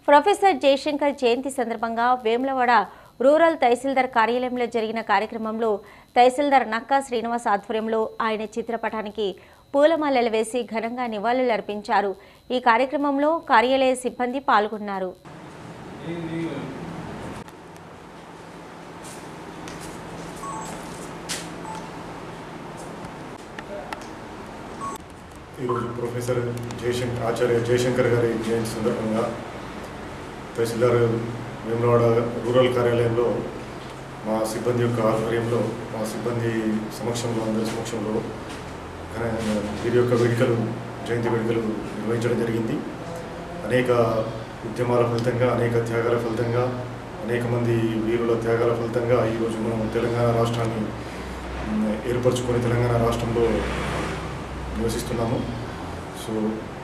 professor Jayashankar జయంతి సందర్భంగా Vemulawada rural తహసీల్దార్ కార్యాలయంలో జరిగిన కార్యక్రమంలో తహసీల్దార్ నక్కా శ్రీనివాస్ ఆధ్వర్యంలో ఆయన చిత్రపటానికి పూలమాలలు వేసి ఘనంగా నివాళులర్పించారు ఈ కార్యక్రమంలో కార్యాలయ సిబ్బంది పాల్గొన్నారు ఈరోజు ప్రొఫెసర్ జయశంకర్ ఆచార్య జయశంకర్ గారి జయంతి సందర్భంగా తహసీల్దార్ వేములవాడ రూరల్ కార్యాలయంలో మా సిబ్బంది యొక్క ఆధ్వర్యంలో మా సిబ్బంది సమక్షంలో అందరి సమక్షంలో ఘన- వీరి యొక్క వేడుకలు జయంతి వేడుకలు నిర్వహించడం జరిగింది అనేక ఉద్యమాల ఫలితంగా అనేక త్యాగాల ఫలితంగా అనేక మంది వీరుల త్యాగాల ఫలితంగా ఈరోజు మనం తెలంగాణ రాష్ట్రాన్ని మ్, ఏర్పరచుకొని తెలంగాణ రాష్ట్రంలో నివసిస్తున్నాము సో